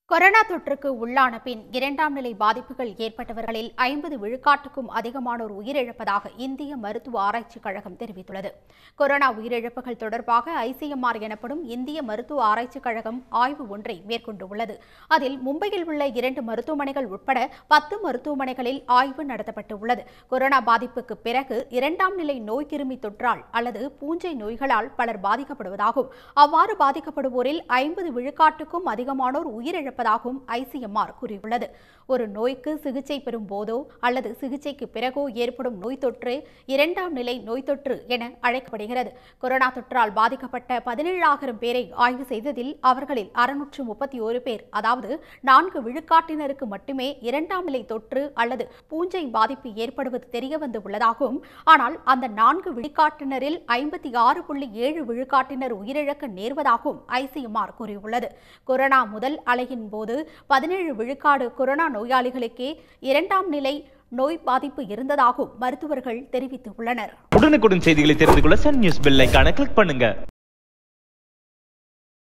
corona தொற்றுக்கு உள்ளான பின் இரண்டாம் நிலை பாதிப்புகள் ஏற்பட்டவர்களில் ஐம்பது விழுக்காட்டுக்கும் அதிகமானோர் உயிரிழப்பதாக இந்திய மருத்துவ ஆராய்ச்சிக் கழகம் தெரிவித்துள்ளது கொரோனா உயிரிழப்புகள் தொடர்பாக ஐசிஎம்ஆர் எனப்படும் இந்திய மருத்துவ ஆராய்ச்சிக் கழகம் ஆய்வு ஒன்றை மேற்கொண்டுள்ளது அதில் மும்பையில் உள்ள இரண்டு மருத்துவமனைகள் உட்பட பத்து மருத்துவமனைகளில் ஆய்வு நடத்தப்பட்டுள்ளது கொரோனா பாதிப்புக்கு பிறகு இரண்டாம் நிலை நோய் கிருமி தொற்றால் அல்லது பூஞ்சை நோய்களால் பலர் பாதிக்கப்படுவதாகும் அவ்வாறு பாதிக்கப்படுவோரில் ஐம்பது விழுக்காட்டுக்கும் அதிகமானோர் உயிரிழப்பதாகவும் ஐசிஎம்ஆர் கூறியுள்ளது ஒரு நோய்க்கு சிகிச்சை பெறும் போதோ அல்லது சிகிச்சைக்கு பிறகோ ஏற்படும் நோய் தொற்று இரண்டாம் நிலை நோய் தொற்று என அழைக்கப்படுகிறது கொரோனா தொற்றால் பாதிக்கப்பட்ட பதினேழாயிரம் பேரை ஆய்வு செய்ததில் அவர்களில் அறுநூற்று முப்பத்தி ஒரு பேர் அதாவது நான்கு விழுக்காட்டினருக்கு மட்டுமே இரண்டாம் நிலை தொற்று அல்லது பூஞ்சை பாதிப்பு ஏற்படுவது தெரியவந்து உள்ளதாகவும் ஆனால் அந்த நான்கு விழுக்காட்டினரில் ஐம்பத்தி ஆறு புள்ளி ஏழு விழுக்காட்டினர் உயிரிழக்க நேர்வதாகவும் ஐசிஎம்ஆர் கூறியுள்ளது கொரோனா முதல் அலையின் போது பதினேழு விழுக்காடு கொரோனா நோயாளிகளுக்கே இரண்டாம் நிலை நோய் பாதிப்பு இருந்ததாகவும் மருத்துவர்கள் தெரிவித்துள்ளனர் உடனுக்குடன் செய்திகளை தெரிந்து கொள்ள சன் நியூஸ் பெல் ஐகானை கிளிக் பண்ணுங்க